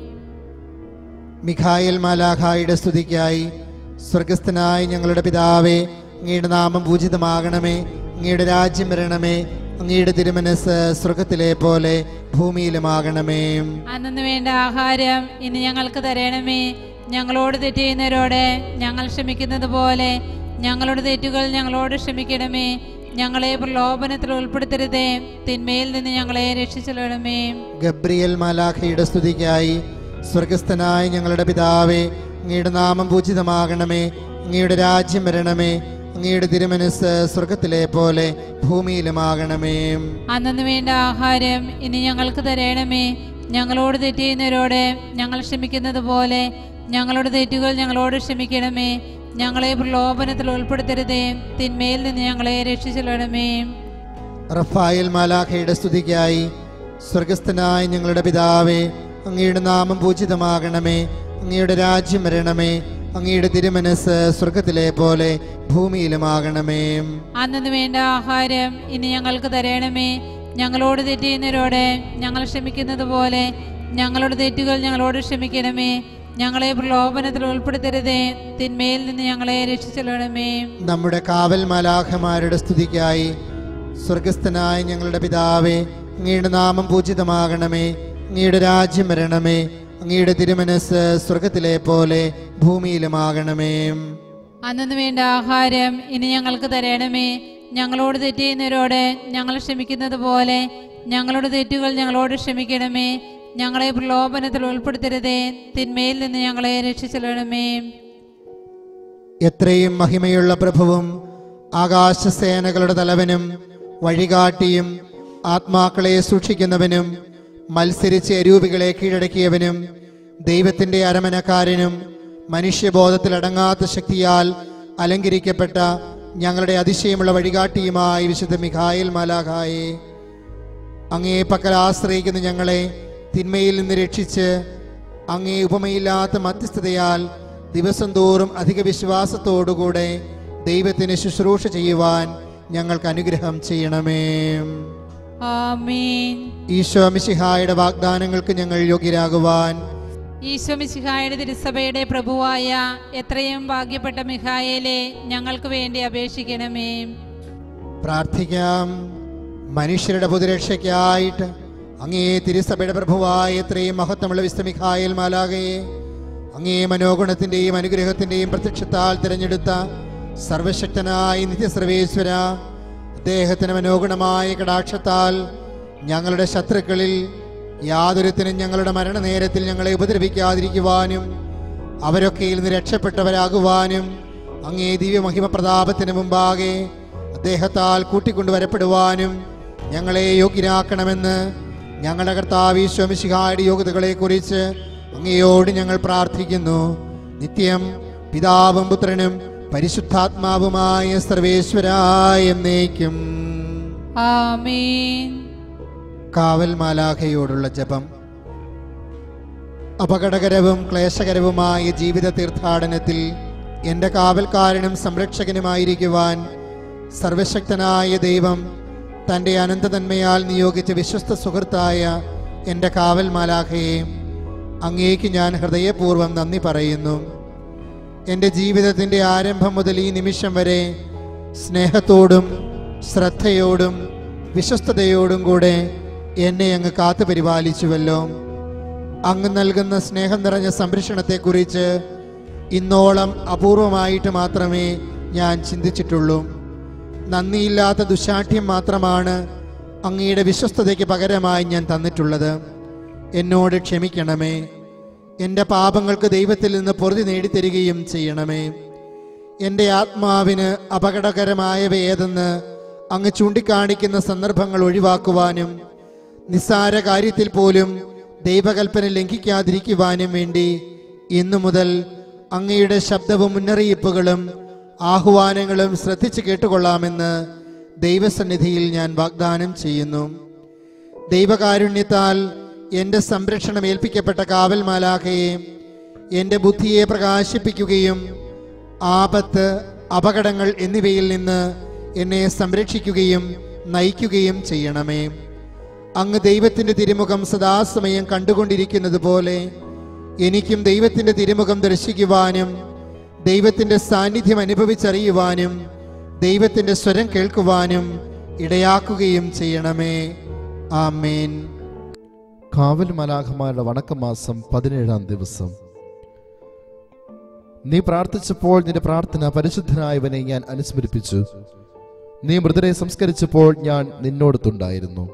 മിഖായൽ മാലാഖായുടെ സ്തുതിക്കായി സ്വർഗസ്ഥനായ ഞങ്ങളുടെ പിതാവേ അങ്ങയുടെ നാമം പൂജിതമാകണമേ അങ്ങയുടെ രാജ്യം വരണമേ അങ്ങയുടെ തിരുമനസ് സ്വർഗത്തിലെ പോലെ ഭൂമിയിലുമാകണമേ അന്നു വേണ്ട ആഹാരം ഇനി ഞങ്ങൾക്ക് തരണമേ ഞങ്ങളോട് തെറ്റ് ചെയ്യുന്നവരോട് ഞങ്ങൾ ക്ഷമിക്കുന്നത് പോലെ ഞങ്ങളുടെ തെറ്റുകൾ ഞങ്ങളോട് ക്ഷമിക്കണമേ ഞങ്ങളെ പ്രലോഭനത്തിൽ ഉൾപ്പെടുത്തരുതേ തിന്മയിൽ നിന്ന് ഞങ്ങളെ രക്ഷിച്ചെല്ലണമേ ഗബ്രിയൽ മാലാഖയുടെ സ്തുതിക്കായി സ്വർഗസ്ഥനായ ഞങ്ങളുടെ പിതാവേ അങ്ങയുടെ നാമം പൂജിതമാകണമേ അങ്ങയുടെ രാജ്യം വരണമേ അങ്ങയുടെ തിരുമനസ് സ്വർഗത്തിലെ പോലെ ഭൂമിയിലുമാകണമേ അന്നു വേണ്ട ആഹാരം ഇനി ഞങ്ങൾക്ക് തരണമേ ഞങ്ങളോട് തെറ്റ് ചെയ്യുന്നവരോട് ഞങ്ങൾ ക്ഷമിക്കുന്നത് പോലെ ഞങ്ങളുടെ തെറ്റുകൾ ഞങ്ങളോട് ക്ഷമിക്കണമേ ഞങ്ങളെ പ്രലോഭനത്തിൽ ഉൾപ്പെടുത്തരുതേ തിന്മയിൽ നിന്ന് ഞങ്ങളെ രക്ഷിച്ചെല്ലണമേ റഫായൽ മാലാഖയുടെ സ്തുതിക്കായി സ്വർഗസ്ഥനായ ഞങ്ങളുടെ പിതാവേ അങ്ങയുടെ നാമം പൂജിതമാകണമേ അങ്ങയുടെ രാജ്യം വരണമേ അങ്ങയുടെ തിരുമനസ് സ്വർഗത്തിലെ പോലെ ഭൂമിയിലുമാകണമേ അന്നു വേണ്ട ആഹാരം ഇനി ഞങ്ങൾക്ക് തരണമേ ഞങ്ങളോട് തെറ്റ് ചെയ്യുന്നവരോട് ഞങ്ങൾ ക്ഷമിക്കുന്നത് പോലെ ഞങ്ങളുടെ തെറ്റുകൾ ഞങ്ങളോട് ക്ഷമിക്കണമേ ഞങ്ങളെ പ്രലോഭനത്തിൽ ഉൾപ്പെടുത്തരുതേ തിന്മയിൽ നിന്ന് ഞങ്ങളെ രക്ഷിച്ചെല്ലണമേ നമ്മുടെ കാവൽ മാലാഖമാരുടെ സ്തുതിക്കായി സ്വർഗസ്ഥനായ ഞങ്ങളുടെ പിതാവേ അങ്ങയുടെ നാമം പൂജിതമാകണമേ അങ്ങയുടെ രാജ്യം വരണമേ അങ്ങയുടെ തിരുമനസ് സ്വർഗത്തിലെ പോലെ ഭൂമിയിലുമാകണമേ അന്നു വേണ്ട ആഹാരം ഇനി ഞങ്ങൾക്ക് തരണമേ ഞങ്ങളോട് തെറ്റ് ചെയ്യുന്നവരോട് ഞങ്ങൾ ക്ഷമിക്കുന്നത് പോലെ ഞങ്ങളുടെ തെറ്റുകൾ ഞങ്ങളോട് ക്ഷമിക്കണമേ ഞങ്ങളെ പ്രലോഭനത്തിൽ ഉൾപ്പെടുത്തരുതേ തിന്മയിൽ നിന്ന് ഞങ്ങളെ രക്ഷിച്ചെല്ലണമേ എത്രയും മഹിമയുള്ള പ്രഭുവും ആകാശസേനകളുടെ തലവനും വഴികാട്ടിയും ആത്മാക്കളെ സൂക്ഷിക്കുന്നവനും മത്സരിച്ച് അരൂപികളെ കീഴടക്കിയവനും ദൈവത്തിന്റെ അരമനക്കാരനും മനുഷ്യബോധത്തിലടങ്ങാത്ത ശക്തിയാൽ അലങ്കരിക്കപ്പെട്ട ഞങ്ങളുടെ അതിശയമുള്ള വഴികാട്ടിയുമായ വിശുദ്ധ മിഖായിൽ മാലാഖായെ അങ്ങേ പക്കൽ ആശ്രയിക്കുന്ന ഞങ്ങളെ തിന്മയിൽ നിന്ന് രക്ഷിച്ച് അങ്ങേ ഉപമയില്ലാത്ത മധ്യസ്ഥതയാൽ ദിവസം തോറും അധിക വിശ്വാസത്തോടുകൂടെ ദൈവത്തിന് ശുശ്രൂഷ ചെയ്യുവാൻ ഞങ്ങൾക്ക് അനുഗ്രഹം ചെയ്യണമേ ആമീൻ ഈശോ മിശിഹായുടെ വാഗ്ദാനങ്ങൾക്ക് ഞങ്ങൾ യോഗ്യരാകുവാൻ ഈശോ മിശിഹായുടെ തിരുസഭയുടെ പ്രഭുവായ എത്രയും ഭാഗ്യപ്പെട്ട മിഹായേലെ ഞങ്ങൾക്ക് വേണ്ടി അപേക്ഷിക്കണമേ പ്രാർത്ഥിക്കാം മനുഷ്യരുടെ പൊതുരക്ഷയ്ക്കായിട്ട് അങ്ങേ തിരുസഭയുടെ പ്രഭുവായ എത്രയും മഹത്വമുള്ള വിസ്തമിഖായൽ മാലാകയെ അങ്ങേ മനോഗുണത്തിന്റെയും അനുഗ്രഹത്തിന്റെയും പ്രത്യക്ഷത്താൽ തിരഞ്ഞെടുത്ത സർവശക്തനായ നിത്യസർവേശ്വര അദ്ദേഹത്തിന് മനോഗുണമായ കടാക്ഷത്താൽ ഞങ്ങളുടെ ശത്രുക്കളിൽ യാതൊരുത്തിനും ഞങ്ങളുടെ മരണനേരത്തിൽ ഞങ്ങളെ ഉപദ്രവിക്കാതിരിക്കുവാനും അവരൊക്കെയിൽ നിന്ന് രക്ഷപ്പെട്ടവരാകുവാനും അങ്ങേ ദിവ്യമഹിമ പ്രതാപത്തിന് മുമ്പാകെ അദ്ദേഹത്താൽ കൂട്ടിക്കൊണ്ടുവരപ്പെടുവാനും ഞങ്ങളെ യോഗ്യരാക്കണമെന്ന് ഞങ്ങളുടെ കർത്താവ് ഈശ്വമിശിഹായുടെ യോഗ്യതകളെ കുറിച്ച് അങ്ങയോട് ഞങ്ങൾ പ്രാർത്ഥിക്കുന്നു നിത്യം പിതാവും പുത്രനും പരിശുദ്ധാത്മാവുമായ സർവേശ്വരായ എന്നേക്കും ആമീൻ കാവൽ മാലാഖയോടുള്ള ജപം അപകടകരവും ക്ലേശകരവുമായ ജീവിത തീർത്ഥാടനത്തിൽ എൻ്റെ കാവൽക്കാരനും സംരക്ഷകനുമായിരിക്കുവാൻ സർവശക്തനായ ദൈവം തൻ്റെ അനന്തതന്മയാൽ നിയോഗിച്ച വിശ്വസ്ത സുഹൃത്തായ എൻ്റെ കാവൽ മാലാഖയെ അങ്ങേക്ക് ഞാൻ ഹൃദയപൂർവ്വം നന്ദി പറയുന്നു എൻ്റെ ജീവിതത്തിൻ്റെ ആരംഭം മുതൽ ഈ നിമിഷം വരെ സ്നേഹത്തോടും ശ്രദ്ധയോടും വിശ്വസ്തയോടും കൂടെ എന്നെ അങ്ങ് കാത്തു പരിപാലിച്ചുവല്ലോ അങ്ങ് നൽകുന്ന സ്നേഹം നിറഞ്ഞ സംരക്ഷണത്തെക്കുറിച്ച് ഇന്നോളം അപൂർവമായിട്ട് മാത്രമേ ഞാൻ ചിന്തിച്ചിട്ടുള്ളൂ നന്ദിയില്ലാത്ത ദുശാഠ്യം മാത്രമാണ് അങ്ങയുടെ വിശ്വസ്തതയ്ക്ക് പകരമായി ഞാൻ തന്നിട്ടുള്ളത് എന്നോട് ക്ഷമിക്കണമേ എൻ്റെ പാപങ്ങൾക്ക് ദൈവത്തിൽ നിന്ന് പൊറുതി നേടിത്തരികയും ചെയ്യണമേ എൻ്റെ ആത്മാവിന് അപകടകരമായവ ഏതെന്ന് അങ്ങ് ചൂണ്ടിക്കാണിക്കുന്ന സന്ദർഭങ്ങൾ ഒഴിവാക്കുവാനും നിസ്സാര കാര്യത്തിൽ പോലും ദൈവകൽപ്പന ലംഘിക്കാതിരിക്കുവാനും വേണ്ടി ഇന്നു മുതൽ അങ്ങയുടെ ശബ്ദവും മുന്നറിയിപ്പുകളും ആഹ്വാനങ്ങളും ശ്രദ്ധിച്ചു കേട്ടുകൊള്ളാമെന്ന് ദൈവസന്നിധിയിൽ ഞാൻ വാഗ്ദാനം ചെയ്യുന്നു ദൈവകാരുണ്യത്താൽ എൻ്റെ സംരക്ഷണം ഏൽപ്പിക്കപ്പെട്ട കാവൽ മാലാഖയെ എൻ്റെ ബുദ്ധിയെ പ്രകാശിപ്പിക്കുകയും ആപത്ത് അപകടങ്ങൾ എന്നിവയിൽ നിന്ന് എന്നെ സംരക്ഷിക്കുകയും നയിക്കുകയും ചെയ്യണമേ അങ്ങ് ദൈവത്തിൻ്റെ തിരുമുഖം സദാസമയം കണ്ടുകൊണ്ടിരിക്കുന്നത് പോലെ എനിക്കും ദൈവത്തിൻ്റെ തിരുമുഖം ദർശിക്കുവാനും ദൈവത്തിൻ്റെ സാന്നിധ്യം അനുഭവിച്ചറിയുവാനും ദൈവത്തിൻ്റെ സ്വരം കേൾക്കുവാനും ഇടയാക്കുകയും ചെയ്യണമേ ആമേൻ കാവൽ മലാഖമാരുടെ വണക്കമാസം പതിനേഴാം ദിവസം നീ പ്രാർത്ഥിച്ചപ്പോൾ നിന്റെ പ്രാർത്ഥന പരിശുദ്ധനായവനെ ഞാൻ അനുസ്മരിപ്പിച്ചു നീ മൃതരെ സംസ്കരിച്ചപ്പോൾ ഞാൻ നിന്നോടത്തുണ്ടായിരുന്നു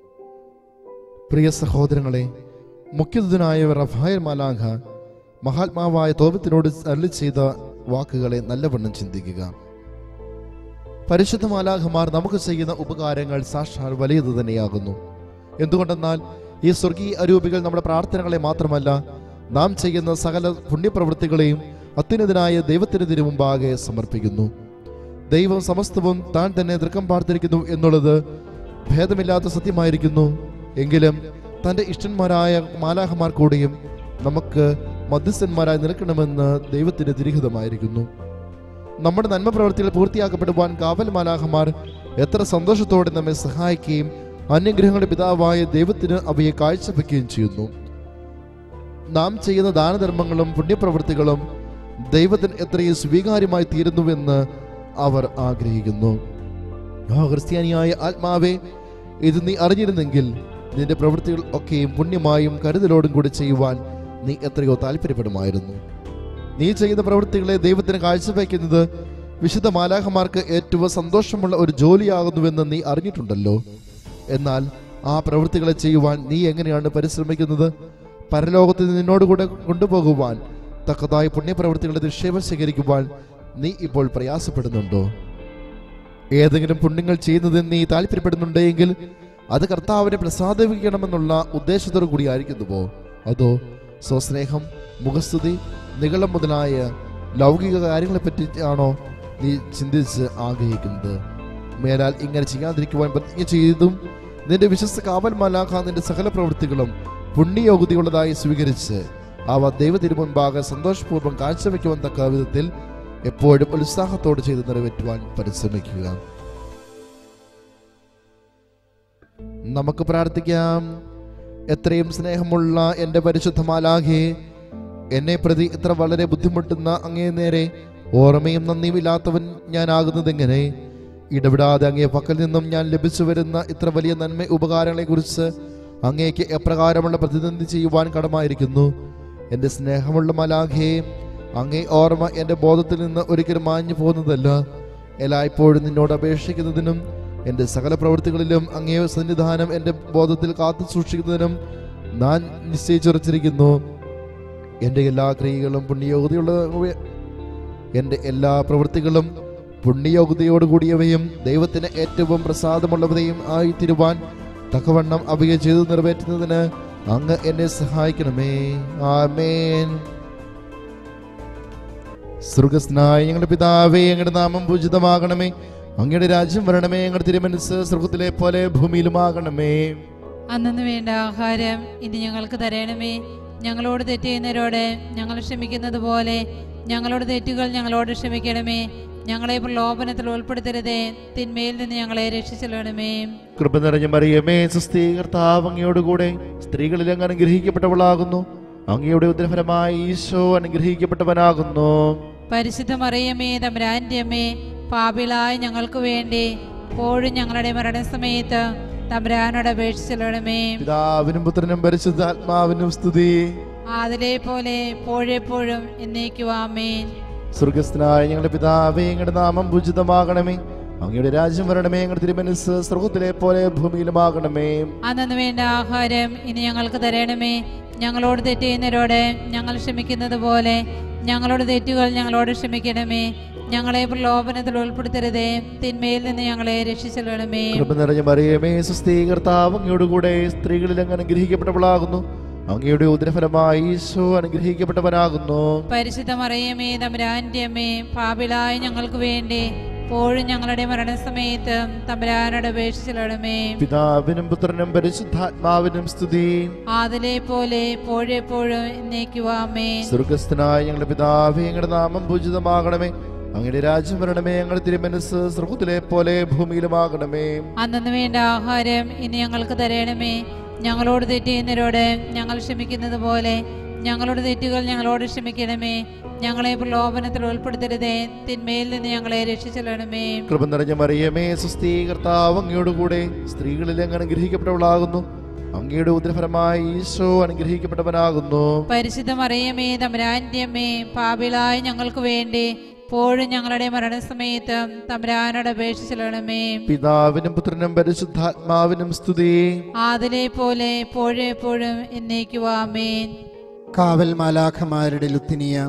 പ്രിയ സഹോദരങ്ങളെ മുഖ്യദൂതനായ റഫായൽ മാലാഖ മഹാത്മാവായ തോപത്തിനോട് അരളി ചെയ്ത വാക്കുകളെ നല്ലവണ്ണം ചിന്തിക്കുക പരിശുദ്ധ മാലാഖമാർ നമുക്ക് ചെയ്യുന്ന ഉപകാരങ്ങൾ സാക്ഷാൽ വലിയത് തന്നെയാകുന്നു എന്തുകൊണ്ടെന്നാൽ ഈ സ്വർഗീയ അരൂപികൾ നമ്മുടെ പ്രാർത്ഥനകളെ മാത്രമല്ല നാം ചെയ്യുന്ന സകല പുണ്യപ്രവൃത്തികളെയും അത്യുന്നതനായ ദൈവത്തിന് തിരു മുമ്പാകെ സമർപ്പിക്കുന്നു ദൈവം സമസ്തവും താൻ തന്നെ ദൃക്കം പാർത്തിരിക്കുന്നു എന്നുള്ളത് ഭേദമില്ലാത്ത സത്യമായിരിക്കുന്നു എങ്കിലും തൻ്റെ ഇഷ്ടന്മാരായ മാലാഹമാർ കൂടിയും നമുക്ക് മധ്യസ്ഥന്മാരായി നിൽക്കണമെന്ന് ദൈവത്തിന് തിരിഹിതമായിരിക്കുന്നു നമ്മുടെ നന്മ പ്രവൃത്തികൾ പൂർത്തിയാക്കപ്പെടുവാൻ കാവൽ മാലാഹമാർ എത്ര സന്തോഷത്തോടെ നമ്മെ സഹായിക്കുകയും അന്യഗ്രഹങ്ങളുടെ പിതാവായ ദൈവത്തിന് അവയെ കാഴ്ചവെക്കുകയും ചെയ്യുന്നു നാം ചെയ്യുന്ന ദാനധർമ്മങ്ങളും പുണ്യപ്രവൃത്തികളും ദൈവത്തിന് എത്രയും സ്വീകാര്യമായി തീരുന്നുവെന്ന് അവർ ആഗ്രഹിക്കുന്നു ആ ക്രിസ്ത്യാനിയായ ആത്മാവേ ഇത് നീ അറിഞ്ഞിരുന്നെങ്കിൽ നിന്റെ പ്രവൃത്തികൾ ഒക്കെയും പുണ്യമായും കരുതലോടും കൂടി ചെയ്യുവാൻ നീ എത്രയോ താല്പര്യപ്പെടുമായിരുന്നു നീ ചെയ്യുന്ന പ്രവൃത്തികളെ ദൈവത്തിന് കാഴ്ചവെക്കുന്നത് വിശുദ്ധ മാലാഹമാർക്ക് ഏറ്റവും സന്തോഷമുള്ള ഒരു ജോലിയാകുന്നുവെന്ന് നീ അറിഞ്ഞിട്ടുണ്ടല്ലോ എന്നാൽ ആ പ്രവൃത്തികളെ ചെയ്യുവാൻ നീ എങ്ങനെയാണ് പരിശ്രമിക്കുന്നത് പരലോകത്തിൽ നിന്നോടുകൂടെ കൊണ്ടുപോകുവാൻ തക്കതായ പുണ്യപ്രവൃത്തികളുടെ നിക്ഷേപം ശേഖരിക്കുവാൻ നീ ഇപ്പോൾ പ്രയാസപ്പെടുന്നുണ്ടോ ഏതെങ്കിലും പുണ്യങ്ങൾ ചെയ്യുന്നതിന് നീ താല്പര്യപ്പെടുന്നുണ്ടെങ്കിൽ അത് കർത്താവിനെ പ്രസാദിപ്പിക്കണമെന്നുള്ള ഉദ്ദേശത്തോടു കൂടി ആയിരിക്കുന്നുവോ അതോ സ്വസ്നേഹം മുഖസ്തുതി നികളം മുതലായ ലൗകിക കാര്യങ്ങളെ പറ്റിയാണോ നീ ചിന്തിച്ച് ആഗ്രഹിക്കുന്നത് മേലാൽ ഇങ്ങനെ ചെയ്യാതിരിക്കുവാൻ പ്രതിജ്ഞ ചെയ്തും നിന്റെ വിശ്വസ്ത കാവൽ മലാഖ നിന്റെ സകല പ്രവൃത്തികളും പുണ്യയോഗ്യതയുള്ളതായി സ്വീകരിച്ച് അവ ദൈവത്തിന് മുൻപാകെ സന്തോഷപൂർവ്വം കാഴ്ചവെക്കുവാൻ തക്ക വിധത്തിൽ എപ്പോഴും ഉത്സാഹത്തോടെ ചെയ്ത് നിറവേറ്റുവാൻ പരിശ്രമിക്കുക നമുക്ക് പ്രാർത്ഥിക്കാം എത്രയും സ്നേഹമുള്ള എൻ്റെ പരിശുദ്ധ മാലാഖെ എന്നെ പ്രതി ഇത്ര വളരെ ബുദ്ധിമുട്ടുന്ന അങ്ങേ നേരെ ഓർമ്മയും നന്ദിയുമില്ലാത്തവൻ ഞാനാകുന്നതെങ്ങനെ ഇടപെടാതെ അങ്ങേ പക്കൽ നിന്നും ഞാൻ ലഭിച്ചു വരുന്ന ഇത്ര വലിയ നന്മ ഉപകാരങ്ങളെക്കുറിച്ച് അങ്ങേക്ക് എപ്രകാരമുള്ള പ്രതിനിധി ചെയ്യുവാൻ കടമായിരിക്കുന്നു എൻ്റെ സ്നേഹമുള്ള മലാഖയെ അങ്ങേ ഓർമ്മ എൻ്റെ ബോധത്തിൽ നിന്ന് ഒരിക്കലും മാഞ്ഞു പോകുന്നതല്ല എല്ലായ്പ്പോഴും നിന്നോട് അപേക്ഷിക്കുന്നതിനും എൻ്റെ സകല പ്രവൃത്തികളിലും അങ്ങേ സന്നിധാനം എൻ്റെ ബോധത്തിൽ കാത്തു സൂക്ഷിക്കുന്നതിനും ഞാൻ നിശ്ചയിച്ചുറച്ചിരിക്കുന്നു എൻ്റെ എല്ലാ ക്രിയകളും പുണ്യയോഗ്യതയുള്ള എൻ്റെ എല്ലാ പ്രവൃത്തികളും പുണ്യയോഗ്യതയോടുകൂടിയവയും ദൈവത്തിന് ഏറ്റവും പ്രസാദമുള്ളവയും ആയി തിരുവാൻ തക്കവണ്ണം അവയെ ചെയ്തു നിറവേറ്റുന്നതിന് അങ്ങ് എന്നെ സഹായിക്കണമേ ആമേൻ സ്വർഗസ്നായ ഞങ്ങളുടെ പിതാവേ ഞങ്ങളുടെ നാമം പൂജിതമാകണമേ അങ്ങയുടെ രാജ്യം വരണമേ ഞങ്ങളുടെ തിരുമനസ് സ്വർഗത്തിലെ പോലെ ഭൂമിയിലുമാകണമേ അന്നു വേണ്ട ആഹാരം ഇനി ഞങ്ങൾക്ക് തരണമേ ഞങ്ങളോട് തെറ്റ് ചെയ്യുന്നവരോട് ഞങ്ങൾ ക്ഷമിക്കുന്നത് പോലെ ഞങ്ങളുടെ തെറ്റുകൾ ഞങ്ങളോട് ക്ഷമിക്കണമേ ഞങ്ങളെ പ്രലോഭനത്തിൽ ഉൾപ്പെടുത്തരുതേ തിന്മയിൽ നിന്ന് ഞങ്ങളെ രക്ഷിച്ചെല്ലണമേ കൃപ നിറഞ്ഞ മറിയമേ സുസ്ഥീ കർത്താവ് അങ്ങയോടുകൂടെ സ്ത്രീകളിൽ അങ്ങ് അനുഗ്രഹിക്കപ്പെട്ടവളാകുന്നു അങ്ങയുടെ ഉദരഫലമായി ഈശോ അനുഗ്രഹിക്കപ്പെട്ടവനാകുന്നു പരിശുദ്ധ മറിയമേ തമ്പുരാന്റെ അമ്മേ പാപിളായ ഞങ്ങൾക്ക് വേണ്ടി ഇപ്പോഴും ഞങ്ങളുടെ മരണസമയത്ത് തമ്പുരാനോട് അപേക്ഷിച്ചെല്ലണമേ പിതാവിനും പുത്രനും പരിശുദ്ധാത്മാവിനും സ്തുതി അതിലെ പോലെ എപ്പോഴെപ്പോഴും എന്നേക്കുവാമേൻ സ്വർഗസ്ഥനായ ഞങ്ങളുടെ പിതാവേ ഞങ്ങളുടെ നാമം പൂജിതമാകണമേ അങ്ങയുടെ രാജ്യം വരണമേ ഞങ്ങളുടെ തിരുമനസ് സ്വർഗത്തിലെ പോലെ ഭൂമിയിലുമാകണമേ അന്നു വേണ്ട ആഹാരം ഇനി ഞങ്ങൾക്ക് തരണമേ ഞങ്ങളോട് തെറ്റ് ചെയ്യുന്നവരോട് ഞങ്ങൾ ക്ഷമിക്കുന്നത് പോലെ ഞങ്ങളുടെ തെറ്റുകൾ ഞങ്ങളോട് ക്ഷമിക്കണമേ ഞങ്ങളെ പ്രലോഭനത്തിൽ ഉൾപ്പെടുത്തരുതേ തിന്മയിൽ നിന്ന് ഞങ്ങളെ രക്ഷിച്ചെല്ലണമേ കൃപ നിറഞ്ഞ മറിയമേ സുസ്ഥീ കർത്താവ് അങ്ങയോടുകൂടെ സ്ത്രീകളിൽ അങ്ങ് അനുഗ്രഹിക്കപ്പെട്ടവളാകുന്നു അങ്ങയുടെ ഉദരഫലമായി ഈശോ അനുഗ്രഹിക്കപ്പെട്ടവനാകുന്നു പരിശുദ്ധ മറിയമേ തമ്പുരാന്റെ അമ്മേ പാപിളായ ഞങ്ങൾക്ക് വേണ്ടി ഇപ്പോഴും ഞങ്ങളുടെ മരണസമയത്ത് തമ്പുരാനോട് അപേക്ഷിച്ചെല്ലണമേ പിതാവിനും പുത്രനും പരിശുദ്ധാത്മാവിനും സ്തുതി അതിലെ പോലെ എപ്പോഴെപ്പോഴും എന്നേക്കുവാമേ സ്വർഗസ്ഥനായ ഞങ്ങളുടെ പിതാവേ ഞങ്ങളുടെ നാമം പൂജിതമാകണമേ അങ്ങയുടെ രാജ്യം വരണമേ ഞങ്ങളുടെ തിരുമനസ് സ്വർഗത്തിലെ പോലെ ഭൂമിയിലുമാകണമേ അന്നു വേണ്ട ആഹാരം ഇനി ഞങ്ങൾക്ക് തരണമേ ഞങ്ങളോട് തെറ്റ് ചെയ്യുന്നവരോട് ഞങ്ങൾ ക്ഷമിക്കുന്നത് പോലെ ഞങ്ങളുടെ തെറ്റുകൾ ഞങ്ങളോട് ക്ഷമിക്കണമേ ഞങ്ങളെ പ്രലോഭനത്തിൽ ഉൾപ്പെടുത്തരുതേ തിന്മയിൽ നിന്ന് ഞങ്ങളെ രക്ഷിച്ചെല്ലണമേ കൃപ നിറഞ്ഞ മറിയമേ സുസ്ഥീ കർത്താവ് അങ്ങയോടുകൂടെ സ്ത്രീകളിൽ അങ്ങ് അനുഗ്രഹിക്കപ്പെട്ടവളാകുന്നു അങ്ങയുടെ ഉദരഫലമായി ഈശോ അനുഗ്രഹിക്കപ്പെട്ടവനാകുന്നു പരിശുദ്ധ മറിയമേ തമ്പുരാന്റെ അമ്മേ പാപിളായ ഞങ്ങൾക്ക് വേണ്ടി ഇപ്പോഴും ഞങ്ങളുടെ മരണസമയത്തും തമ്പുരാനോട് അപേക്ഷിച്ചിടണമേ പിതാവിനും പുത്രനും പരിശുദ്ധാത്മാവിനും സ്തുതി ആദിലെ പോലെ എപ്പോഴും എപ്പോഴും എന്നേക്കുവാമേൻ കാവൽ മാലാഖമാരുടെ ലുത്തിനിയ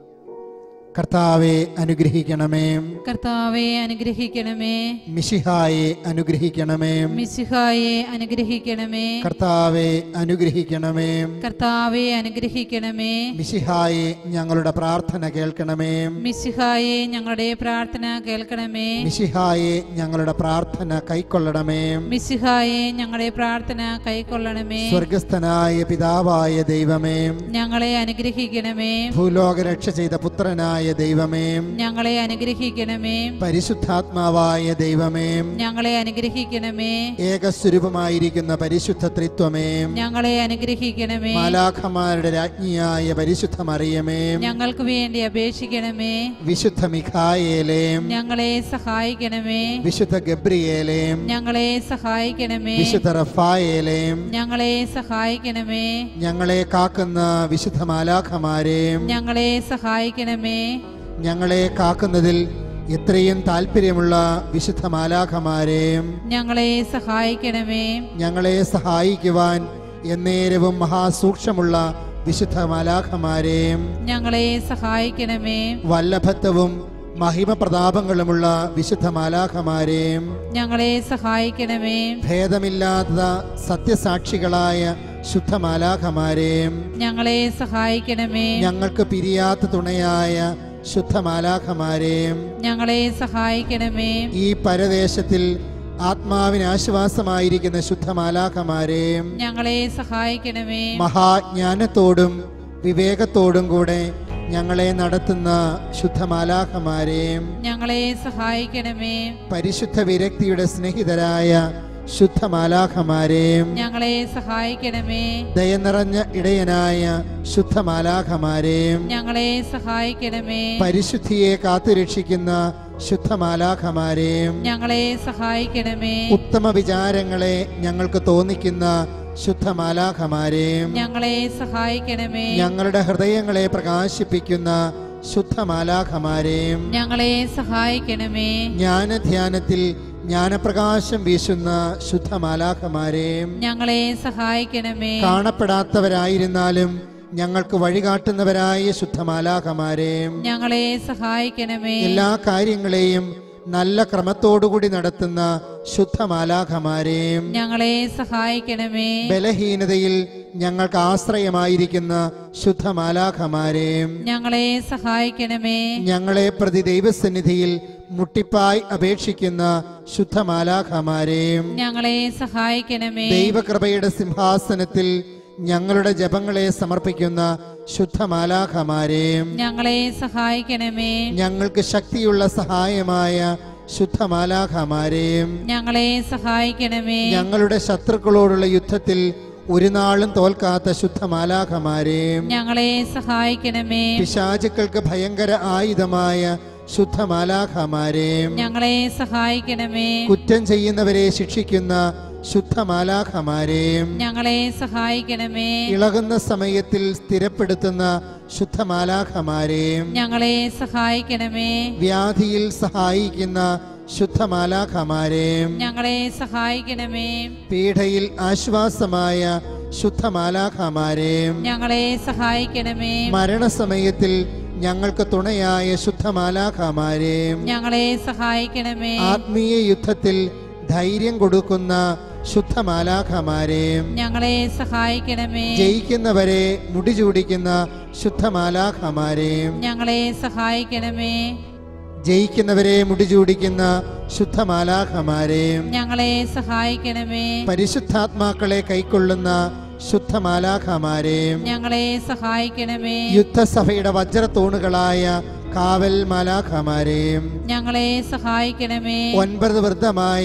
കർത്താവെ അനുഗ്രഹിക്കണമേ കർത്താവെ അനുഗ്രഹിക്കണമേ മിഷിഹായെ അനുഗ്രഹിക്കണമേ മിശിഹായെ അനുഗ്രഹിക്കണമേ കർത്താവെ അനുഗ്രഹിക്കണമേ കർത്താവെ അനുഗ്രഹിക്കണമേ മിഷിഹായെ ഞങ്ങളുടെ പ്രാർത്ഥന കേൾക്കണമേ മിശിഹായെ ഞങ്ങളുടെ പ്രാർത്ഥന കേൾക്കണമേ മിഷിഹായെ ഞങ്ങളുടെ പ്രാർത്ഥന കൈക്കൊള്ളണമേ മിശിഹായെ ഞങ്ങളുടെ പ്രാർത്ഥന കൈക്കൊള്ളണമേ സ്വർഗസ്ഥനായ പിതാവായ ദൈവമേ ഞങ്ങളെ അനുഗ്രഹിക്കണമേ ഭൂലോക രക്ഷ ചെയ്ത പുത്രനായ ദൈവമേ ഞങ്ങളെ അനുഗ്രഹിക്കണമേ പരിശുദ്ധാത്മാവായ ദൈവമേ ഞങ്ങളെ അനുഗ്രഹിക്കണമേ ഏകസ്വരൂപമായിരിക്കുന്ന പരിശുദ്ധ ത്രിത്വമേ ഞങ്ങളെ അനുഗ്രഹിക്കണമേ മാലാഖമാരുടെ രാജ്ഞിയായ പരിശുദ്ധ മറിയമേ ഞങ്ങൾക്ക് വേണ്ടി അപേക്ഷിക്കണമേ വിശുദ്ധ മിഖായേലേം ഞങ്ങളെ സഹായിക്കണമേ വിശുദ്ധ ഗബ്രിയേലേം ഞങ്ങളെ സഹായിക്കണമേ വിശുദ്ധ റഫായേലേം ഞങ്ങളെ സഹായിക്കണമേ ഞങ്ങളെ കാക്കുന്ന വിശുദ്ധ മാലാഖമാരെയും ഞങ്ങളെ സഹായിക്കണമേ ഞങ്ങളെ കാക്കുന്നതിൽ എത്രയും താല്പര്യമുള്ള വിശുദ്ധ മാലാഖമാരെയും ഞങ്ങളെ സഹായിക്കണമേ ഞങ്ങളെ സഹായിക്കുവാൻ എന്നേരവും മഹാസൂക്ഷ്മമുള്ള വിശുദ്ധ മാലാഖമാരെയും ഞങ്ങളെ സഹായിക്കണമേ വല്ലഭത്വവും മഹിമ പ്രതാപങ്ങളുമുള്ള വിശുദ്ധ മാലാഖമാരെയും ഞങ്ങളെ സഹായിക്കണമേ ഭേദമില്ലാത്ത സത്യസാക്ഷികളായ ശുദ്ധ മാലാഖമാരെയും ഞങ്ങളെ സഹായിക്കണമേ ഞങ്ങൾക്ക് പിരിയാത്ത തുണയായ ശുദ്ധ മാലാഖമാരെയും ഞങ്ങളെ സഹായിക്കണമേ ഈ പരദേശത്തിൽ ആത്മാവിന് ആശ്വാസമായിരിക്കുന്ന ശുദ്ധ മാലാഖമാരെയും ഞങ്ങളെ സഹായിക്കണമേ മഹാജ്ഞാനത്തോടും വിവേകത്തോടും കൂടെ ഞങ്ങളെ നടത്തുന്ന ശുദ്ധ മാലാഖമാരെയും ഞങ്ങളെ സഹായിക്കണമേ പരിശുദ്ധ വിരക്തിയുടെ സ്നേഹിതരായ ശുദ്ധ മാലാഖമാരെയും ഞങ്ങളെ സഹായിക്കണമേ ദയ നിറഞ്ഞ ഇടയനായ ശുദ്ധ മാലാഖമാരെയും ഞങ്ങളെ സഹായിക്കണമേ പരിശുദ്ധിയെ കാത്തുരക്ഷിക്കുന്ന ശുദ്ധ മാലാഖമാരെയും ഞങ്ങളെ സഹായിക്കണമേ ഉത്തമ വിചാരങ്ങളെ ഞങ്ങൾക്ക് തോന്നിക്കുന്ന ശുദ്ധ മാലാഖമാരെയും ഞങ്ങളെ സഹായിക്കണമേ ഞങ്ങളുടെ ഹൃദയങ്ങളെ പ്രകാശിപ്പിക്കുന്ന ശുദ്ധ മാലാഖമാരെയും ഞങ്ങളെ സഹായിക്കണമേ ജ്ഞാനധ്യാനത്തിൽ ജ്ഞാനപ്രകാശം വീശുന്ന ശുദ്ധ മാലാഖമാരെയും ഞങ്ങളെ സഹായിക്കണമേ കാണപ്പെടാത്തവരായിരുന്നാലും ഞങ്ങൾക്ക് വഴികാട്ടുന്നവരായ ശുദ്ധ മാലാഖമാരെയും ഞങ്ങളെ സഹായിക്കണമേ എല്ലാ കാര്യങ്ങളെയും നല്ല ക്രമത്തോടുകൂടി നടത്തുന്ന ശുദ്ധ മാലാഖമാരെയും ഞങ്ങളെ സഹായിക്കണമേ ബലഹീനതയിൽ ഞങ്ങൾക്ക് ആശ്രയമായിരിക്കുന്ന ശുദ്ധ മാലാഖമാരെയും ഞങ്ങളെ സഹായിക്കണമേ ഞങ്ങളെ പ്രതി ദൈവസന്നിധിയിൽ മുട്ടിപ്പായി അപേക്ഷിക്കുന്ന ശുദ്ധ മാലാഖമാരെയും ഞങ്ങളെ സഹായിക്കണമേ ദൈവകൃപയുടെ സിംഹാസനത്തിൽ ഞങ്ങളുടെ ജപങ്ങളെ സമർപ്പിക്കുന്ന ശുദ്ധ മാലാഖമാരെയും ഞങ്ങളെ സഹായിക്കണമേ ഞങ്ങൾക്ക് ശക്തിയുള്ള സഹായമായ ശുദ്ധ മാലാഖമാരെയും ഞങ്ങളെ സഹായിക്കണമേ ഞങ്ങളുടെ ശത്രുക്കളോടുള്ള യുദ്ധത്തിൽ ഒരു നാളും തോൽക്കാത്ത ശുദ്ധ മാലാഖമാരെയും ഞങ്ങളെ സഹായിക്കണമേ പിശാചുക്കൾക്ക് ഭയങ്കര ആയുധമായ ശുദ്ധ മാലാഖമാരെയും ഞങ്ങളെ സഹായിക്കണമേ കുറ്റം ചെയ്യുന്നവരെ ശിക്ഷിക്കുന്ന ശുദ്ധ മാലാഖമാരെയും ഞങ്ങളെ സഹായിക്കണമേ ഇളകുന്ന സമയത്തിൽ സ്ഥിരപ്പെടുത്തുന്ന ശുദ്ധ മാലാഖമാരെയും ഞങ്ങളെ സഹായിക്കണമേ വ്യാധിയിൽ സഹായിക്കുന്ന ശുദ്ധ മാലാഖമാരെയും ഞങ്ങളെ സഹായിക്കണമേ പീഡയിൽ ആശ്വാസമായ ശുദ്ധ മാലാഖമാരെയും ഞങ്ങളെ സഹായിക്കണമേ മരണസമയത്തിൽ ഞങ്ങൾക്ക് തുണയായ ശുദ്ധ മാലാഖമാരെയും ഞങ്ങളെ സഹായിക്കണമേ ആത്മീയ യുദ്ധത്തിൽ ധൈര്യം കൊടുക്കുന്ന ശുദ്ധ മാലാഖമാരെയും ഞങ്ങളെ സഹായിക്കണമേ ജയിക്കുന്നവരെ മുടിചൂടിക്കുന്ന ശുദ്ധ മാലാഖമാരെയും ഞങ്ങളെ സഹായിക്കണമേ ജയിക്കുന്നവരെ മുടിചൂടിക്കുന്ന ശുദ്ധ മാലാഖമാരെയും ഞങ്ങളെ സഹായിക്കണമേ പരിശുദ്ധാത്മാക്കളെ കൈക്കൊള്ളുന്ന ശുദ്ധ മാലാഖമാരെയും ഞങ്ങളെ സഹായിക്കണമേ യുദ്ധസഭയുടെ വജ്രത്തൂണുകളായ കാവൽ മാലാഖമാരെയും ഞങ്ങളെ സഹായിക്കണമേ ഒൻപത് വൃദ്ധമായ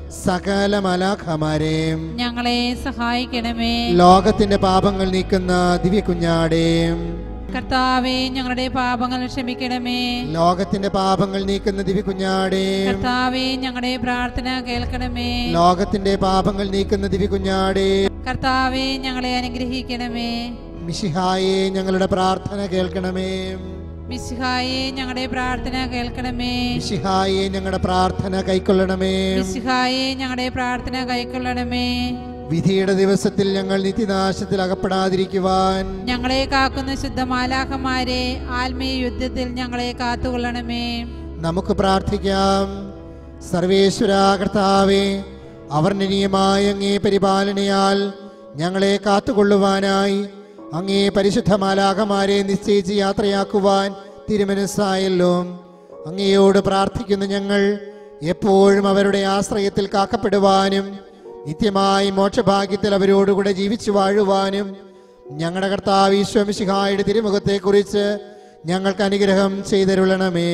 സകല മാലാഖമാരെയും ഞങ്ങളെ സഹായിക്കണമേ ലോകത്തിന്റെ പാപങ്ങൾ നീക്കുന്ന ദിവ്യ കുഞ്ഞാടെയും കർത്താവെ ഞങ്ങളുടെ പാപങ്ങൾ ക്ഷമിക്കണമേ ലോകത്തിന്റെ പാപങ്ങൾ നീക്കുന്ന ദിവ്യ കുഞ്ഞാടെയും കർത്താവെ ഞങ്ങളുടെ പ്രാർത്ഥന കേൾക്കണമേ ലോകത്തിന്റെ പാപങ്ങൾ നീക്കുന്ന ദിവ്യ കുഞ്ഞാടെയും കർത്താവെ ഞങ്ങളെ അനുഗ്രഹിക്കണമേ മിശിഹായെ ഞങ്ങളുടെ പ്രാർത്ഥന കേൾക്കണമേ മിശിഹായെ ഞങ്ങളുടെ പ്രാർത്ഥന കേൾക്കണമേ മിശിഹായെ ഞങ്ങളുടെ പ്രാർത്ഥന കൈക്കൊള്ളണമേ മിശിഹായെ ഞങ്ങളുടെ പ്രാർത്ഥന കൈക്കൊള്ളണമേ വിധിയുടെ ദിവസത്തിൽ ഞങ്ങൾ നിത്യനാശത്തിൽ അകപ്പെടാതിരിക്കുവാൻ ഞങ്ങളെ കാക്കുന്ന ശുദ്ധമാലാഹമാരെ ആത്മീയ യുദ്ധത്തിൽ ഞങ്ങളെ കാത്തുകൊള്ളണമേ നമുക്ക് പ്രാർത്ഥിക്കാം സർവേശ്വര കർത്താവേ അവർണ്ണനീയമായ അങ്ങേ പരിപാലനയാൽ ഞങ്ങളെ കാത്തുകൊള്ളുവാനായി അങ്ങേ പരിശുദ്ധ മാലാകമാരെ നിശ്ചയിച്ച് യാത്രയാക്കുവാൻ തിരുമനസ്സായല്ലോ അങ്ങയോട് പ്രാർത്ഥിക്കുന്ന ഞങ്ങൾ എപ്പോഴും അവരുടെ ആശ്രയത്തിൽ കാക്കപ്പെടുവാനും നിത്യമായി മോക്ഷഭാഗ്യത്തിൽ അവരോടുകൂടെ ജീവിച്ചു വാഴുവാനും ഞങ്ങളുടെ കർത്താവ് ഈശ്വമിശിഹായുടെ തിരുമുഖത്തെക്കുറിച്ച് ഞങ്ങൾക്ക് അനുഗ്രഹം ചെയ്തരുളണമേ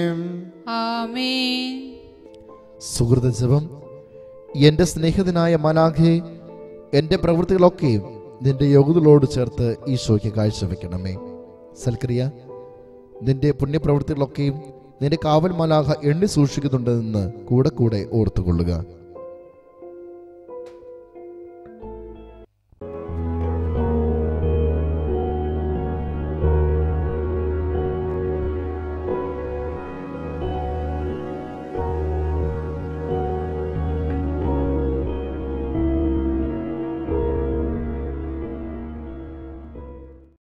ആമേൻ സുഹൃത ജപം എൻ്റെ സ്നേഹിതനായ മലാഖെ എൻ്റെ പ്രവൃത്തികളൊക്കെയും നിന്റെ യോഗ്യതകളോട് ചേർത്ത് ഈശോയ്ക്ക് കാഴ്ചവെക്കണമേ സൽക്രിയ നിന്റെ പുണ്യപ്രവൃത്തികളൊക്കെയും നിന്റെ കാവൽ മലാഖ എണ്ണി സൂക്ഷിക്കുന്നുണ്ടെന്ന് കൂടെ കൂടെ ഓർത്തുകൊള്ളുക